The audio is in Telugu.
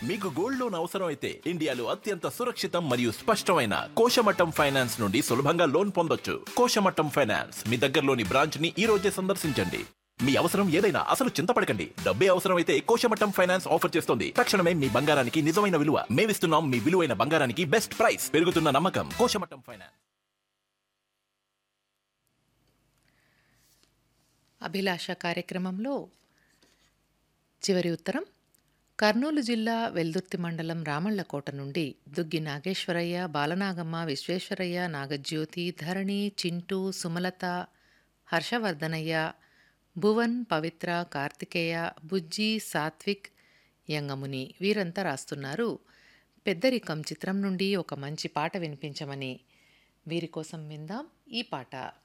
మీకు గోల్డ్ లోన్ అవసరం అయితే ఇండియాలో అత్యంత సురక్షితం మరియు స్పష్టమైన కోశమట్టం ఫైనాన్స్ నుండి సులభంగా లోన్ పొందొచ్చు కోశమట్టం ఫైనాన్స్ మీ దగ్గరలోని బ్రాంచ్ ని ఈ రోజే సందర్శించండి మీ అవసరం ఏదైనా అసలు చింతపడకండి డబ్బే అవసరం అయితే కోశమట్టం ఫైనాన్స్ ఆఫర్ చేస్తుంది తక్షణమే మీ బంగారానికి నిజమైన విలువ మేమిస్తున్నాం మీ విలువైన బంగారానికి బెస్ట్ ప్రైస్ పెరుగుతున్న నమ్మకం కోశమట్టం ఫైనాన్స్ అభిలాష కార్యక్రమంలో చివరి ఉత్తరం కర్నూలు జిల్లా వెల్దుర్తి మండలం రామళ్లకోట నుండి దుగ్గి నాగేశ్వరయ్య బాలనాగమ్మ విశ్వేశ్వరయ్య నాగజ్యోతి ధరణి చింటూ సుమలత హర్షవర్ధనయ్య భువన్ పవిత్ర కార్తికేయ బుజ్జి సాత్విక్ యంగముని వీరంతా రాస్తున్నారు పెద్దరికం చిత్రం నుండి ఒక మంచి పాట వినిపించమని వీరి కోసం విందాం ఈ పాట